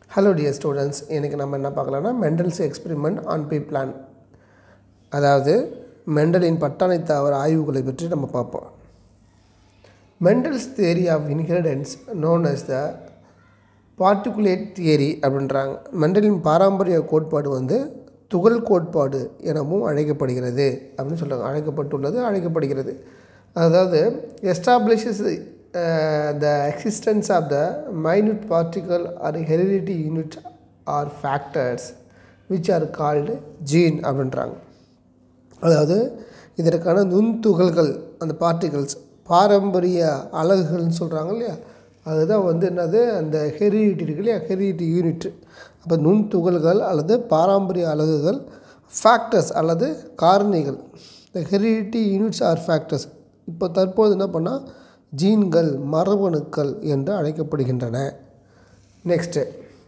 hello dear students இன்றைக்கி நம்ம என்ன பார்க்கலாம்னா Mendel's experiment on pea plant அதாவது மெண்டலின் பட்டாணி தாவர ஆய்வுகளை பற்றி நம்ம பார்ப்போம் Mendel's theory of inheritance known as the particulate theory அப்படின்றாங்க மெண்டலின் பாரம்பரிய கோட்பாடு வந்து துகள் கோட்பாடு எனவும் அழைக்கப்படுகிறது அப்படின்னு சொல்கிறாங்க அழைக்கப்பட்டுள்ளது அழைக்கப்படுகிறது அதாவது establishes the existence of the minute particle or heredity unit or factors which are called gene அப்படின்றாங்க அதாவது இதற்கான நுண்துகள்கள் அந்த பார்ட்டிகல்ஸ் பாரம்பரிய அலகுகள்னு சொல்கிறாங்க இல்லையா அதுதான் வந்து என்னது அந்த ஹெரிடிட்டி இருக்கு இல்லையா ஹெரிடிட்டி யூனிட் அப்போ நுண்துகள்கள் அல்லது பாரம்பரிய அலகுகள் ஃபேக்டர்ஸ் அல்லது காரணிகள் இந்த ஹெரிடிட்டி யூனிட்ஸ் ஆர் ஃபேக்டர்ஸ் இப்போ தற்போது என்ன பண்ணால் ஜீன்கள் மரபணுக்கள் என்று அழைக்கப்படுகின்றன next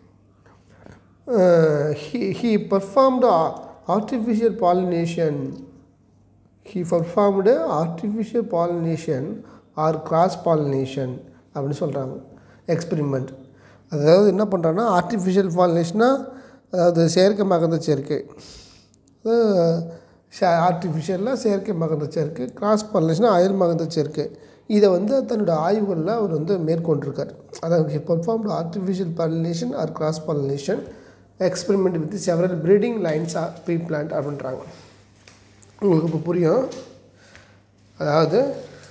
he, he performed a- artificial pollination he performed artificial pollination or cross pollination அப்படின்னு சொல்கிறாங்க எக்ஸ்பெரிமெண்ட் அதாவது என்ன பண்ணுறாங்கன்னா ஆர்டிஃபிஷியல் பாலினேஷனாக அதாவது செயற்கை மகந்த சேர்க்கை ஆர்டிஃபிஷியலில் செயற்கை மகந்த சேர்க்கை கிராஸ் பாலினேஷனாக அயல் மகந்த சேர்க்கை இதை வந்து தன்னோட ஆய்வுகளில் அவர் வந்து மேற்கொண்டிருக்கார் அதாவது performed artificial pollination or cross pollination experiment with several breeding lines or pea plant அப்படின்றாங்க உங்களுக்கு இப்போ புரியும் அதாவது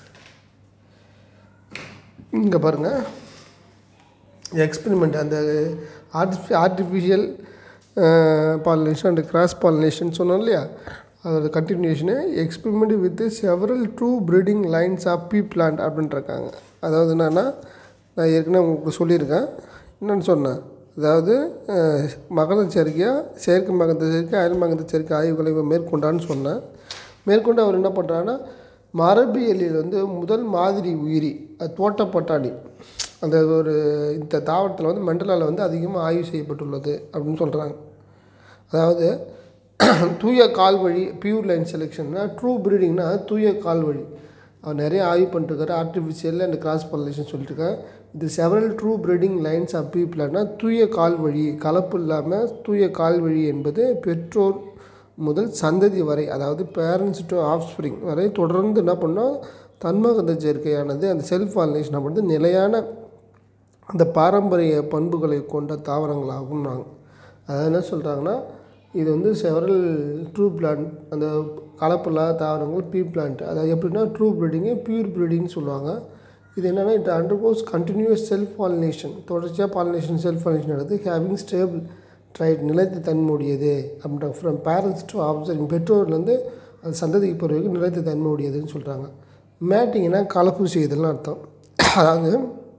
இங்கே பாருங்கள் எக்ஸ்பெரிமெண்ட் அந்த ஆர்டிஃபி artificial pollination and cross pollination சொன்னோம் இல்லையா அதோட continuation experiment with several true breeding lines of pea plant அப்படின்ட்டுருக்காங்க அதாவது என்னென்னா நான் ஏற்கனவே உங்களுக்கு சொல்லியிருக்கேன் என்னென்னு சொன்னேன் அதாவது அஹ், மகத சேர்க்கையாக செயற்கை மகந்த சேர்க்கை அயல் மகந்த சேர்க்கை ஆய்வுகளை இவன் மேற்கொண்டான்னு சொன்னேன் மேற்கொண்டு அவர் என்ன பண்ணுறாருன்னா மரபியலில் வந்து முதல் மாதிரி உயிரி அது தோட்டப்பட்டாணி அந்த ஒரு இந்த தாவரத்தில் வந்து மண்டலாவில் வந்து அதிகமாக ஆய்வு செய்யப்பட்டுள்ளது அப்படின்னு சொல்கிறாங்க அதாவது தூய கால் வழி பியூர் லைன் செலெக்ஷன்னா ட்ரூ ப்ரீடிங்னா தூய கால் வழி அவர் நிறைய ஆய்வு பண்ணிட்டுருக்காரு ஆர்டிஃபிஷியல் அண்ட் கிராஸ் பாலினேஷன் சொல்லிட்டுருக்கேன் இது several true breeding lines of பீப்புள்னா தூய கால் வழி கலப்பு இல்லாமல் தூய கால் வழி என்பது பெற்றோர் முதல் சந்ததி வரை அதாவது பேரண்ட்ஸ் டு ஆஃப் ஸ்ப்ரிங் வரை தொடர்ந்து என்ன பண்ணோம் தன்மகந்த சேர்க்கையானது அந்த செல்ஃப் பாலினேஷன் அப்படின்றது நிலையான அந்த பாரம்பரிய பண்புகளை கொண்ட தாவரங்களாகும் நாங்கள் அதாவது என்ன சொல்கிறாங்கன்னா இது வந்து செவரல் ட்ரூ பிளான்ட் அந்த கலப்பில்லாத தாவரங்கள் பீ பிளான்ட் அதாவது எப்படின்னா ட்ரூ ப்ரீடிங்கு பியூர் ப்ரீடிங்னு சொல்லுவாங்க இது என்னென்னா it undergoes continuous self pollination தொடர்ச்சியாக பாலினேஷன் செல்ஃப் பாலினேஷன் நடந்து ஹேவிங் ஸ்டேபிள் ட்ரைட் நிலைத்து தன்மையுடையது அப்படின்ற ஃப்ரம் பேரண்ட்ஸ் டு ஆப்சர்விங் பெற்றோர்லேருந்து அது சந்ததிக்கு போகிற வரைக்கும் நிலைத்து தன்மையுடையதுன்னு சொல்கிறாங்க மேட்டிங்னா கலப்பு செய்தல்னு அர்த்தம் அதாவது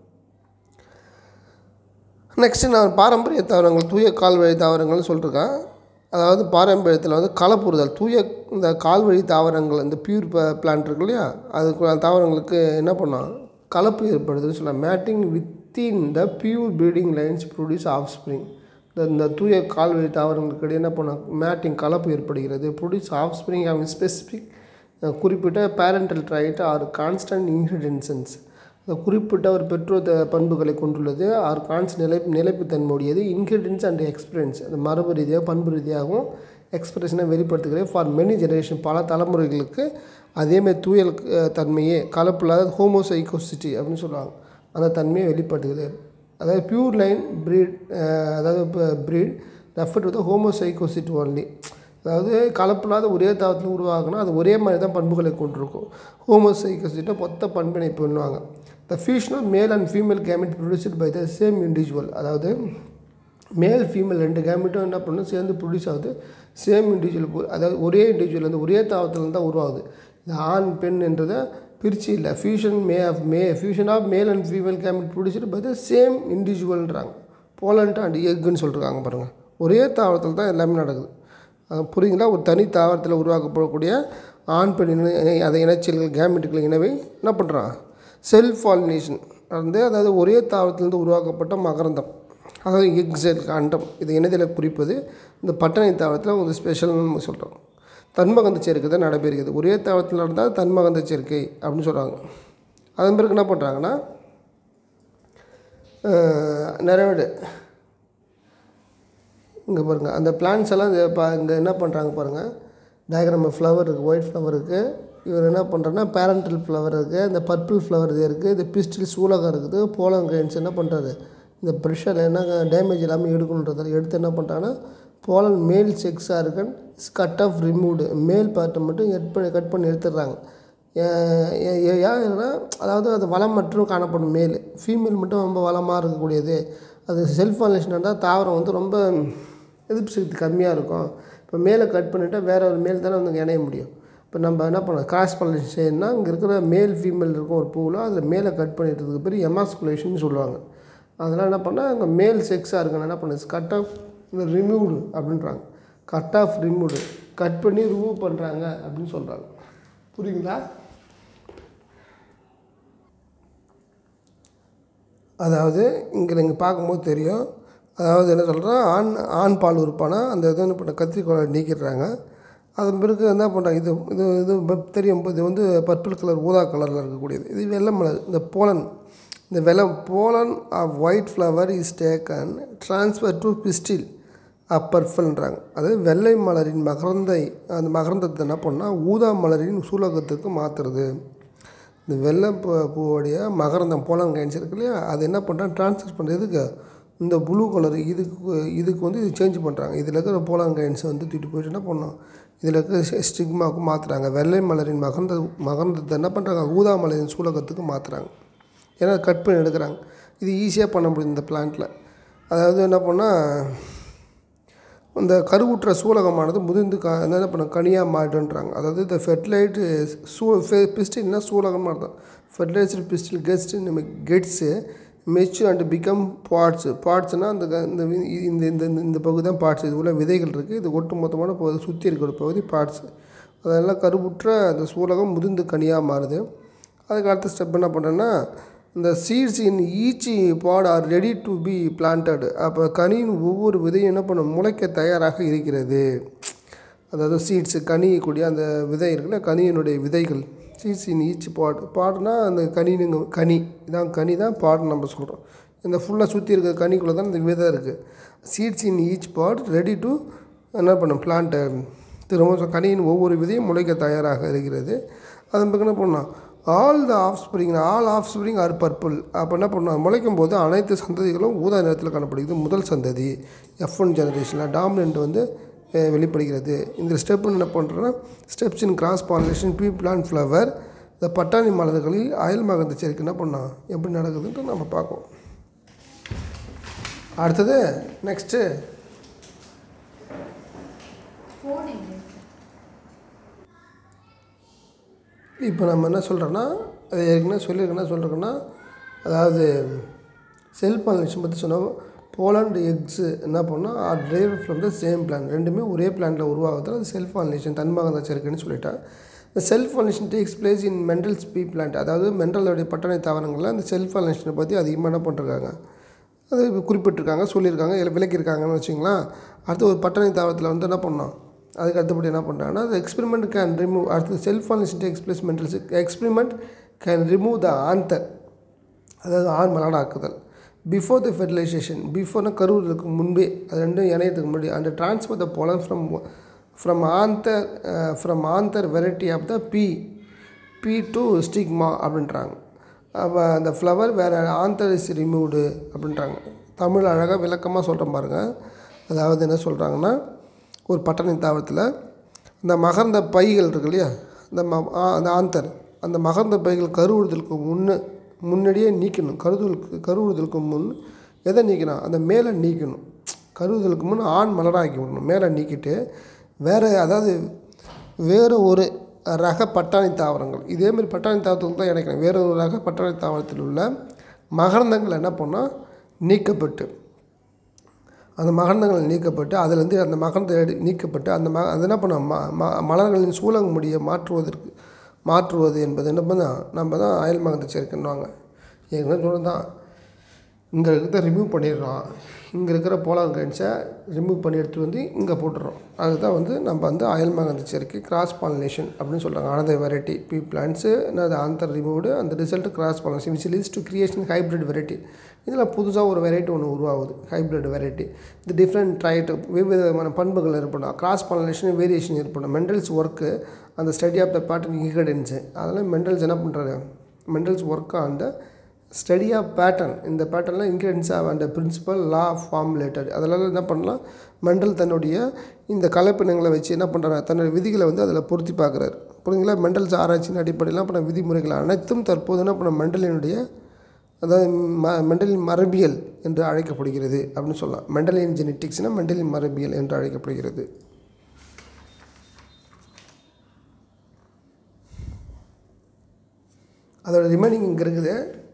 நெக்ஸ்ட்டு நான் பாரம்பரிய தாவரங்கள் தூய கால்வழி தாவரங்கள்னு சொல்லியிருக்கேன் அதாவது பாரம்பரியத்தில் வந்து கலப்புறுதல் தூய இந்த கால்வழி தாவரங்கள் இந்த பியூர் பிளான்ட் இருக்கு இல்லையா அதுக்கு அந்த தாவரங்களுக்கு என்ன பண்ணோம் கலப்பு ஏற்படுதுன்னு சொல்லலாம் mating within the pure breeding lines produce offspring இந்த இந்த தூய கால்வழி தாவரங்களுக்கு இடையே என்ன பண்ணோம் மேட்டிங் கலப்பு ஏற்படுகிறது produce offspring having specific குறிப்பிட்ட parental trait or constant inheritances இந்த குறிப்பிட்ட ஒரு பெற்றோர் த- பண்புகளை கொண்டுள்ளது ஆர் கான்ஸ் நிலை நிலைப்புத்தன்மையுடையது இன்கிரிடியன்ஸ் அண்ட் எக்ஸ்பீரியன்ஸ் அது மரபு ரீதியாக பண்பு ரீதியாகவும் எக்ஸ்பிரஷனை வெளிப்படுத்துகிறது ஃபார் மெனி ஜெனரேஷன் பல தலைமுறைகளுக்கு அதேமாதிரி தூயல் அஹ், தன்மையே கலப்பில்லாத ஹோமோசைகோசிட்டி அப்படின்னு சொல்லுவாங்க அந்த தன்மையை வெளிப்படுத்துகிறது அதாவது பியூர் லைன் ப்ரீட் அதாவது இப்போ breed refer to the homozygosity only அதாவது கலப்பில்லாத ஒரே தாவத்தில் உருவாகுனா அது ஒரே மாதிரி தான் பண்புகளை கொண்டிருக்கும் ஹோமோசைகோசிட்டை மொத்த பண்பினை பண்ணுவாங்க the fusion of male and female gamete produced by the same individual அதாவது மேல் ஃபீமேல் ரெண்டு கேமெட்டும் என்ன பண்ணும் சேர்ந்து ப்ரொடியூஸ் ஆகுது சேம் இண்டிவிஜுவல் அதாவது ஒரே இண்டிவிஜுவல் வந்து ஒரே தாவரத்தில் தான் உருவாகுது இந்த ஆண் பெண் என்றதை பிரிச்சு இல்லை fusion may of may fusion of male and female gamete produced by the same இண்டிவிஜுவல்ன்றாங்க போலண்ட் அண்ட் எக்குன்னு சொல்லிருக்காங்க பாருங்கள் ஒரே தாவரத்தில் தான் எல்லாமே நடக்குது அஹ் புரியுங்களா ஒரு தனி தாவரத்தில் உருவாக்கப்படக்கூடிய ஆண் பெண் இணை அதை இணைச்சல்கள் கேமெட்டுகள் இனவை என்ன பண்ணுறான் செல்ஃப் பாலினேஷன் வந்து அதாவது ஒரே தாவரத்திலிருந்து உருவாக்கப்பட்ட மகரந்தம் அதாவது எக்ஸெல் அண்டம் இது இணையதள குறிப்பது இந்த பட்டணை தாவரத்தில் ஒரு ஸ்பெஷல்னு நம்ம சொல்கிறோம் தன்மகந்த சேர்க்கை தான் நடைபெறுகிறது ஒரே தாவரத்தில் நடந்தால் தன்மகந்த சேர்க்கை அப்படின்னு சொல்கிறாங்க அதன் பிறகு என்ன பண்ணுறாங்கன்னா நிறைவேடு இங்கே பாருங்கள் அந்த பிளான்ஸ் எல்லாம் இந்த பா இங்கே என்ன பண்ணுறாங்க பாருங்கள் டயக்ராம் ஃப்ளவர் இருக்குது ஒயிட் ஃப்ளவர் இருக்குது இவர் என்ன பண்ணுறாருன்னா பேரண்டல் ஃப்ளவர் இருக்குது இந்த பர்பிள் ஃப்ளவர் இது இருக்குது இந்த பிஸ்டில் சூலகம் இருக்குது போலம் கிரைன்ஸ் என்ன பண்ணுறாரு இந்த ப்ரெஷர் என்ன டேமேஜ் இல்லாமல் எடுக்கணுன்றதால எடுத்து என்ன பண்ணுறாங்கன்னா போலன் மேல் செக்ஸாக இருக்குன்னு கட் ஆஃப் ரிமூவ்டு மேல் பார்ட்டை மட்டும் கட் பண்ணி கட் பண்ணி எடுத்துடுறாங்க ஏன்னா அதாவது அது வளம் மற்றும் காணப்படும் மேல் ஃபீமேல் மட்டும் ரொம்ப வளமாக இருக்கக்கூடியது அது செல்ஃப் பாலினேஷன் இருந்தால் தாவரம் வந்து ரொம்ப எதிர்ப்பு சக்தி கம்மியாக இருக்கும் இப்போ மேலே கட் பண்ணிவிட்டால் வேற ஒரு மேல் தானே வந்து இணைய முடியும் இப்போ நம்ம என்ன பண்ணோம் கிராஸ் பாலினேஷன் செய்யணும்னா இங்கே இருக்கிற மேல் ஃபீமேல் இருக்கும் ஒரு பூவில் அதில் மேலே கட் பண்ணிட்டதுக்கு பேர் எமாஸ்குலேஷன் சொல்லுவாங்க அதெல்லாம் என்ன பண்ணால் அங்கே மேல் செக்ஸாக இருக்கணும் என்ன பண்ணுது கட் ஆஃப் ரிமூவ்டு அப்படின்றாங்க கட் ஆஃப் ரிமூவ்டு கட் பண்ணி ரிமூவ் பண்ணுறாங்க அப்படின்னு சொல்கிறாங்க புரியுங்களா அதாவது இங்கே நீங்கள் பார்க்கும்போது தெரியும் அதாவது என்ன சொல்கிறோம் ஆண் ஆண் பால் உறுப்பானா அந்த இதை என்ன பண்ண கத்திரிக்கோளை நீக்கிடுறாங்க அதன் பிறகு என்ன பண்ணுறாங்க இது இது இது ப- தெரியும் இது வந்து பர்பிள் கலர் ஊதா கலரில் இருக்கக்கூடியது இது வெள்ளை மலர் இந்த போலன் இந்த வெள்ளை pollen of white flower is taken transfer to pistil அப்பர்ஃபல்ன்றாங்க அதாவது வெள்ளை மலரின் மகரந்தை அந்த மகரந்தத்தை என்ன பண்ணால் ஊதா மலரின் சூலகத்துக்கு மாற்றுறது இந்த வெள்ளை பூ பூவோடைய மகரந்தம் போலம் கைன்ஸ் இருக்கு இல்லையா அது என்ன பண்ணுறாங்க ட்ரான்ஸ்ஃபர் பண்ணுறதுக்கு இந்த ப்ளூ கலர் இதுக்கு இதுக்கு வந்து இது சேஞ்ச் பண்ணுறாங்க இதில் இருக்கிற போலாம் கைன்ஸை வந்து தூக்கிட்டு போயிட்டு என்ன பண்ணோம் இதில் இருக்கிற ஸ்டிக்மாவுக்கு மாற்றுறாங்க வெள்ளை மலரின் மகர்ந்த மகர்ந்தத்தை என்ன பண்ணுறாங்க ஊதா மலரின் சூலகத்துக்கு மாற்றுறாங்க ஏன்னா கட் பண்ணி எடுக்கிறாங்க இது ஈஸியாக பண்ண முடியும் இந்த பிளான்ட்டில் அதாவது என்ன பண்ணால் இந்த கருவுற்ற சூலகமானது முதிர்ந்து க என்ன பண்ண கனியாக மாறிடுன்றாங்க அதாவது இந்த ஃபெர்டிலைட்டு சூ பிஸ்டில்னா சூலகமாக அர்த்தம் ஃபெர்டிலைசர் பிஸ்டில் கெஸ்ட் நம்ம கெட்ஸு மெச்சு அண்ட் பிகம் பார்ட்ஸ் பார்ட்ஸ்னால் அந்த க- இந்த வி- இந்த இந்த இந்த- இந்த பகுதி தான் பார்ட்ஸ் இது உள்ள விதைகள் இருக்குது இது ஒட்டு மொத்தமான பகுதி சுற்றி இருக்கிற பகுதி பார்ட்ஸ் அதெல்லாம் கருவுற்ற அந்த சூலகம் முதிர்ந்து கனியாக மாறுது அதுக்கு அடுத்த ஸ்டெப் என்ன பண்ணுறேன்னா இந்த seeds in each pod are ready to be planted அப்போ கனியின் ஒவ்வொரு விதையும் என்ன பண்ணும் முளைக்க தயாராக இருக்கிறது அதாவது சீட்ஸு கனியக்கூடிய அந்த விதை இருக்குல்ல கனியினுடைய விதைகள் சீட்ஸ் இன் ஈச் பாட் பாட்னா அந்த கனினுங்க கனி இதான் கனி தான் பாட்னு நம்ம சொல்கிறோம் இந்த ஃபுல்லாக சுற்றி இருக்க கனிக்குள்ளே தான் இந்த விதை இருக்குது seeds in each pod ready to என்ன பண்ணும் பிளான்ட்டை திரும்ப சொ- கனியின் ஒவ்வொரு விதையும் முளைக்க தயாராக இருக்கிறது அதன் பிறகு என்ன பண்ணோம் all the offspring all offspring are purple அப்போ என்ன பண்ணோம் முளைக்கும் போது அனைத்து சந்ததிகளும் ஊதா நிறத்தில் காணப்படுகிறது முதல் சந்ததி எஃப் ஒன் ஜெனரேஷனில் டாமினன்ட் வந்து அஹ், வெளிப்படுகிறது இந்த ஸ்டெப் என்ன பண்ணுறோன்னா steps in cross pollination pea plant flower இந்த பட்டாணி மலர்களில் அயல் மகந்த சேர்க்கை என்ன பண்ணோம் எப்படி நடக்குதுன்ட்டு நம்ம பார்ப்போம் அடுத்தது நெக்ஸ்ட்டு இப்போ நம்ம என்ன சொல்கிறோன்னா அது ஏற்கனவே சொல்லியிருக்கேன் என்ன சொல்கிறோன்னா அதாவது செல் பாலினேஷன் பற்றி சொன்னோம் போலண்ட் எக்ஸு என்ன பண்ணோம் are derive from the same plant ரெண்டுமே ஒரே பிளான்ட்டில் உருவாகுது அது செல்ஃப் பாலினேஷன் தன்மகந்த சேர்க்கைன்னு சொல்லிட்டேன் இந்த self pollination takes place in Mendel pea plant அதாவது மென்டலோடைய பட்டணை தாவரங்களில் அந்த செல்ஃப் பாலினேஷனை பற்றி அதிகமாக என்ன பண்ணிருக்காங்க அது இப்ப குறிப்பிட்டிருக்காங்க சொல்லியிருக்காங்க இல்லை விளக்கியிருக்காங்கன்னு வச்சுங்களேன் அடுத்து ஒரு பட்டணை தாவரத்தில் வந்து என்ன பண்ணோம் அதுக்கு அடுத்தபடி என்ன பண்ணுறாங்கன்னா அது எக்ஸ்பெரிமெண்ட் கேன் ரிமூவ் அடுத்து self pollination takes place Mendel experiment can remove the anther அதாவது ஆண் மலடாக்குதல் பிஃபோர் த ஃபெர்டிலைசேஷன் பிஃபோர்னா கருவுறதுக்கு முன்பே அது ரெண்டும் இணையத்துக்கு முன்னாடி அந்த transfer the pollen from from anther from anther variety of the pea pea to stigma அப்படின்றாங்க அப்போ அந்த ஃப்ளவர் வேறு ஆந்தர் இஸ் ரிமூவ்டு அப்படின்றாங்க தமிழ் அழகாக விளக்கமாக சொல்கிறேன் பாருங்கள் அதாவது என்ன சொல்கிறாங்கன்னா ஒரு பட்டணி தாவரத்தில் இந்த மகர்ந்த பைகள் இருக்கு இல்லையா இந்த ம ஆ- அந்த ஆந்தர் அந்த மகர்ந்த பைகள் கருவுறுதலுக்கு முன்னே முன்னாடியே நீக்கணும் கருதுதலுக்கு கருவுறுதலுக்கு முன் எதை நீக்கணும் அந்த மேலே நீக்கணும் கருவுதலுக்கு முன் ஆண் மலராக்கி விடணும் மேலே நீக்கிட்டு வேறு அதாவது வேறு ஒரு ரக பட்டாணி தாவரங்கள் இதேமாரி பட்டாணி தாவரத்துக்கு தான் இணைக்கணும் வேறு ஒரு ரக பட்டாணி தாவரத்தில் உள்ள மகரந்தங்கள் என்ன பண்ணால் நீக்கப்பட்டு அந்த மகரந்தங்கள் நீக்கப்பட்டு அதிலேருந்து அந்த மகரந்த எடு நீக்கப்பட்டு அந்த ம அது என்ன பண்ண ம ம மலர்களின் சூலங்க முடியை மாற்றுவதற்கு மாற்றுவது என்பது என்ன பண்ண நம்ம தான் அயல் மகந்த சேர்க்கணுவாங்க ஏற்கனவே சொன்னது தான் இந்த இடத்த ரிமூவ் பண்ணிடுறோம் இங்கே இருக்கிற போலார் கிரைன்ஸை ரிமூவ் பண்ணி எடுத்துகிட்டு வந்து இங்கே போட்டுறோம் அதுதான் வந்து நம்ம வந்து அயல் மகந்த சேர்க்கை கிராஸ் பாலினேஷன் அப்படின்னு சொல்கிறாங்க அனதர் வெரைட்டி பி பிளான்ட்ஸு அது ஆந்தர் ரிமூவ்டு அந்த result cross pollination which leads to creation hybrid variety இதில் புதுசாக ஒரு வெரைட்டி ஒன்று உருவாகுது ஹைப்ரிட் வெரைட்டி இது டிஃப்ரெண்ட் ட்ரைட் வெவ்வேறு விதமான பண்புகள் ஏற்படும் கிராஸ் பாலினேஷன் வேரியேஷன் ஏற்படும் மெண்டல்ஸ் ஒர்க்கு அந்த study of the pattern inheritance அதெல்லாம் மெண்டல்ஸ் என்ன பண்ணுறாரு மெண்டல்ஸ் ஒர்க்கு அந்த ஸ்டடி ஆஃப் பேட்டர்ன் இந்த பேட்டர்னில் inheritance of and principle law formulated அதெல்லாம் என்ன பண்ணலாம் மெண்டல் தன்னுடைய இந்த கலப்பினங்களை வச்சு என்ன பண்ணுறாரு தன்னுடைய விதிகளை வந்து அதில் பொருத்தி பார்க்குறாரு புரியுங்களா மெண்டல்ஸ் ஆராய்ச்சியின் அடிப்படையில் அப்புறம் விதிமுறைகள் அனைத்தும் தற்போது என்ன பண்ண மெண்டலினுடைய அதாவது ம மெண்டலின் மரபியல் என்று அழைக்கப்படுகிறது அப்படின்னு சொல்லலாம் மெண்டலின் ஜெனட்டிக்ஸ்னால் மெண்டலின் மரபியல் என்று அழைக்கப்படுகிறது அதோட ரிமைனிங் இங்கே இருக்குது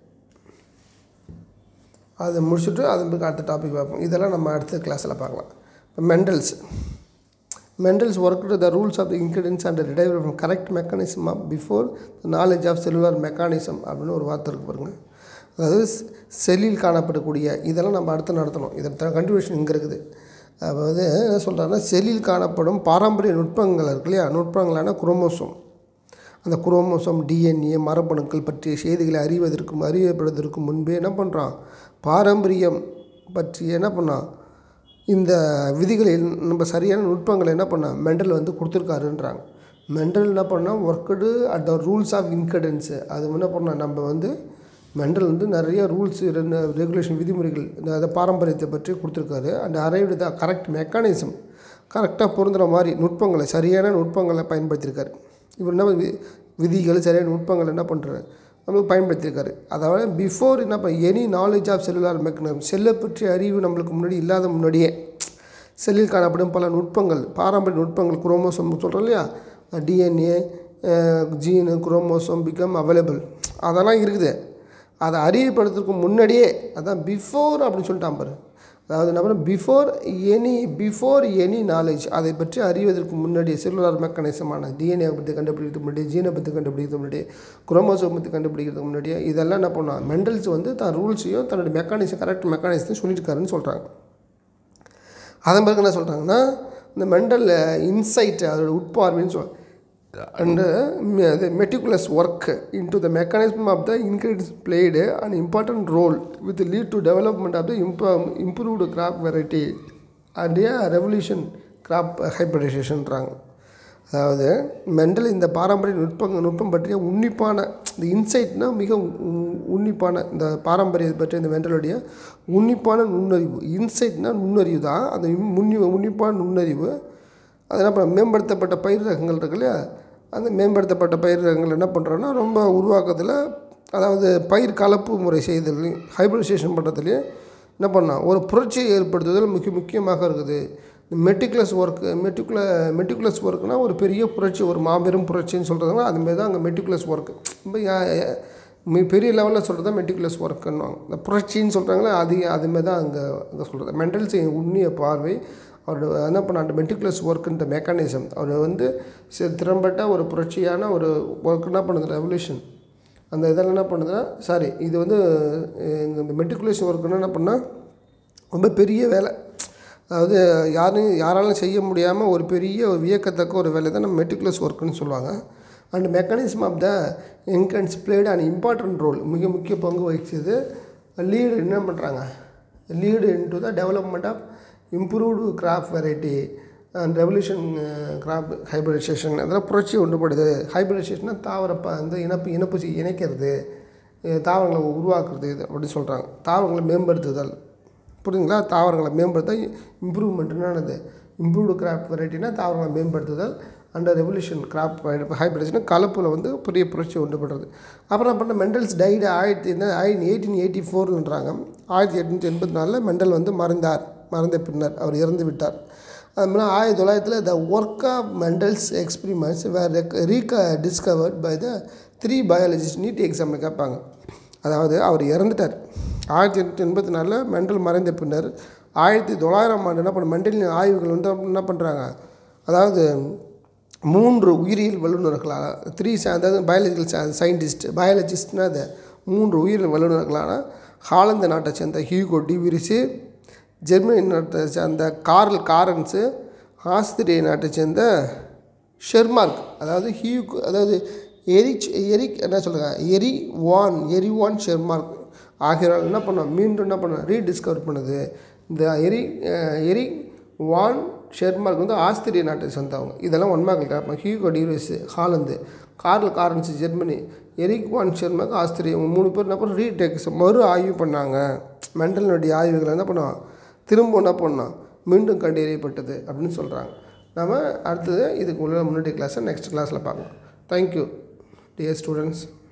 அதை முடிச்சுட்டு அதுக்கு அடுத்த டாபிக் பார்ப்போம் இதெல்லாம் நம்ம அடுத்த கிளாஸில் பார்க்கலாம் இப்போ Mendel's Mendel's work the rules of the inheritance and ரிடைவ் from correct mechanism of before the knowledge of cellular mechanism அப்படின்னு ஒரு வார்த்தை இருக்கு பாருங்க அதாவது செல்லில் காணப்படக்கூடிய இதெல்லாம் நம்ம அடுத்து நடத்தணும் இதன் கண்டினியூஷன் இங்கே இருக்குது அதாவது என்ன சொல்கிறாங்கன்னா செல்லில் காணப்படும் பாரம்பரிய நுட்பங்கள் இருக்கு இல்லையா நுட்பங்களான குரோமோசோம் அந்த குரோமோசோம் டிஎன்ஏ மரபணுக்கள் பற்றிய செய்திகளை அறிவதற்கும் அறியப்படுவதற்கு முன்பே என்ன பண்ணுறான் பாரம்பரியம் பற்றி என்ன பண்ணான் இந்த விதிகளில் நம்ம சரியான நுட்பங்களை என்ன பண்ணால் மெண்டல் வந்து கொடுத்துருக்காருன்றாங்க மெண்டல் என்ன பண்ணால் worked at the rules of inheritance அது என்ன பண்ணால் நம்ம வந்து மெண்டல் வந்து நிறைய ரூல்ஸ் ரெகுலேஷன் விதிமுறைகள் இந்த அதை பாரம்பரியத்தை பற்றி கொடுத்துருக்காரு and arrived the correct mechanism கரெக்டாக பொருந்துகிற மாதிரி நுட்பங்களை சரியான நுட்பங்களை பயன்படுத்தியிருக்காரு இவர் என்ன வி விதிகள் சரியான நுட்பங்கள் என்ன பண்ணுறாரு நம்மளுக்கு பயன்படுத்தியிருக்காரு அதாவது பிஃபோர் என்ன பண்ண any knowledge of cellular mechanism செல்லை பற்றிய அறிவு நம்மளுக்கு முன்னாடி இல்லாத முன்னாடியே செல்லில் காணப்படும் பல நுட்பங்கள் பாரம்பரிய நுட்பங்கள் குரோமோசோம் சொல்கிறோம் இல்லையா DNA gene chromosome become available அதெல்லாம் இருக்குது அதை அறியப்படுத்துறதுக்கு முன்னாடியே அதான் பிஃபோர் அப்படின்னு சொல்லிட்டான் பாரு அதாவது என்ன பண்ண before any before any knowledge அதை பற்றி அறிவதற்கு முன்னாடியே செல்லுலார் மெக்கானிசமான டிஎன்ஏ பற்றி கண்டுபிடிக்கிறதுக்கு முன்னாடி ஜீனை பற்றி கண்டுபிடிக்கிறதுக்கு முன்னாடி குரோமோசோம் பற்றி கண்டுபிடிக்கிறதுக்கு முன்னாடியே இதெல்லாம் என்ன பண்ணால் மெண்டல்ஸ் வந்து தான் ரூல்ஸையும் தன்னுடைய மெக்கானிசம் கரெக்ட் மெக்கானிசத்தையும் சொல்லியிருக்காருன்னு சொல்கிறாங்க அதன் பிறகு என்ன சொல்கிறாங்கன்னா இந்த மெண்டல் இன்சைட் அதோட உட்பார்வைன்னு சொல் அண்டு அது meticulous work into the mechanism of the inheritance played and important role with lead to development of the இம்ப்ரூ improved crop variety and a revolution crop ஹைப்ரிடைசேஷன்றாங்க அதாவது மெண்டல் இந்த பாரம்பரிய நுட்பம் நுட்பம் பற்றிய உன்னிப்பான இந்த இன்சைட்னா மிக உ- உன்னிப்பான இந்த பாரம்பரியத்தை பற்றிய இந்த மெண்டலுடைய உன்னிப்பான நுண்ணறிவு இன்சைட்னா நுண்ணறிவு தான் அந்த இம்- முன்னி உன்னிப்பான நுண்ணறிவு அது என்ன பண்ண மேம்படுத்தப்பட்ட பயிர் ரகங்கள் இருக்கு இல்லையா அந்த மேம்படுத்தப்பட்ட பயிர் ரகங்கள் என்ன பண்ணுறோன்னா ரொம்ப உருவாக்கத்தில் அதாவது பயிர் கலப்பு முறை செய்தலையும் ஹைப்ரிடைசேஷன் பண்ணுறதுலையும் என்ன பண்ணால் ஒரு புரட்சியை ஏற்படுத்துதல் முக்கிய முக்கியமாக இருக்குது மெட்டிகுலஸ் ஒர்க்கு மெட்டிகுல மெட்டிகுலஸ் ஒர்க்குனால் ஒரு பெரிய புரட்சி ஒரு மாபெரும் புரட்சின்னு சொல்கிறதுனா அதுமாரி தான் அங்கே மெட்டிகுலஸ் ஒர்க்கு இப்போ யா- யா- மி- பெரிய லெவலில் சொல்கிறது தான் மெட்டிகுலஸ் ஒர்க்குன்னுவாங்க இந்த புரட்சின்னு சொல்கிறாங்களே அது அதுமாரி தான் அங்கே அங்கே சொல்கிறது மென்டல்ஸ் உண்ணிய பார்வை அவரோட என்ன பண்ண மெட்டிகுலஸ் ஒர்க்குன்ற மெக்கானிசம் அவர் வந்து சி- திறம்பட்ட ஒரு புரட்சியான ஒரு ஒர்க் என்ன பண்ணுது ரெவல்யூஷன் அந்த இதெல்லாம் என்ன பண்ணுதுன்னா சாரி இது வந்து அஹ், இந்த மெட்டிகுலஸ் ஒர்க்குன்னு என்ன பண்ணால் ரொம்ப பெரிய வேலை அதாவது யாரும் யாராலும் செய்ய முடியாமல் ஒரு பெரிய ஒரு வியக்கத்தக்க ஒரு வேலை தான் நம்ம மெட்டிகுலஸ் ஒர்க்குன்னு சொல்லுவாங்க and mechanism of the inheritance played and important role மிக முக்கிய பங்கு வகிச்சது லீடு என்ன பண்ணுறாங்க lead into the development of improved crop variety and revolution crop hybridisation அதெல்லாம் புரட்சி உண்டுபடுது ஹைபிரிடைசேஷனாக தாவர ப இந்த இனப்பு இனப்பு செய்- இணைக்கிறது அஹ் தாவரங்களை உருவாக்குறது இது அப்படின்னு சொல்கிறாங்க தாவரங்களை மேம்படுத்துதல் புரியுதுங்களா தாவரங்களை மேம்படுத்த இம்ப்ரூவ்மெண்ட்னானது இம்ப்ரூவ்டு கிராப் வெரைட்டினா தாவரங்களை மேம்படுத்துதல் அண்ட் ரெவல்யூஷன் கிராப் ஹைபிரிடேஷன் கலப்பில் வந்து பெரிய புரட்சி உண்டு பண்ணுறது அப்புறம் பண்ண மெண்டல்ஸ் டைடு ஆயிரத்தி ஆயிரத்தி எயிட்டீன் எயிட்டி ஃபோர்ன்றாங்க ஆயிரத்தி எட்நூற்றி எண்பத்தி நாலில் மெண்டல் வந்து மறைந்தார் மறைந்த பின்னர் அவர் இறந்து விட்டார் அது மாதிரி ஆயிரத்தி தொள்ளாயிரத்தில் the work of Mendel's experiments were rediscovered by the three biologist NEET எக்ஸாமில் கேட்பாங்க அதாவது அவர் இறந்துட்டார் ஆயிரத்தி எட்நூற்றி எண்பத்தி நாலில் மெண்டல் மறைந்த பின்னர் ஆயிரத்தி தொள்ளாயிரம் ஆண்டு என்ன பண்ண மெண்டலின் ஆய்வுகள் வந்து என்ன பண்ணுறாங்க அதாவது மூன்று உயிரியல் வல்லுநர்களால் த்ரீ அதாவது பயாலஜிக்கல் சயின்டிஸ்ட் பயாலஜிஸ்ட்னா அது மூன்று உயிரியல் வல்லுநர்களான ஹாலந்து நாட்டை சேர்ந்த ஹியூகோ டிவிரிஸு ஜெர்மனி நாட்டை சேர்ந்த கார்ல் காரன்ஸு ஆஸ்திரிய நாட்டை சேர்ந்த ஷெர்மார்க் அதாவது ஹியூக் அதாவது எரிச் எரிக் என்ன சொல்லுங்க எரி வான் எரி வான் ஷெர்மார்க் ஆகியோரால் என்ன பண்ணோம் மீண்டும் என்ன பண்ணோம் ரீடிஸ்கவர் பண்ணுது இந்த எரி அஹ், எரி வான் ஷெர்மார்க் வந்து ஆஸ்திரிய நாட்டை சேர்ந்தவங்க இதெல்லாம் ஒன்மாக்கள் கேட்பாங்க Hugo de Vries Holland Carl Correns Germany Erich von Tschermak Austria இவங்க மூணு பேர் என்ன பண்ண ரீடெக்ஸ் மறு ஆய்வு பண்ணாங்க மெண்டலினுடைய ஆய்வுகளை என்ன பண்ணுவோம் திரும்ப என்ன பண்ணோம் மீண்டும் கண்டறியப்பட்டது அப்படின்னு சொல்கிறாங்க நம்ம அடுத்தது இதுக்கு உள்ள முன்னாடி கிளாஸை நெக்ஸ்ட் கிளாஸில் பார்க்கலாம் தேங்க்யூ டியர் ஸ்டூடெண்ட்ஸ்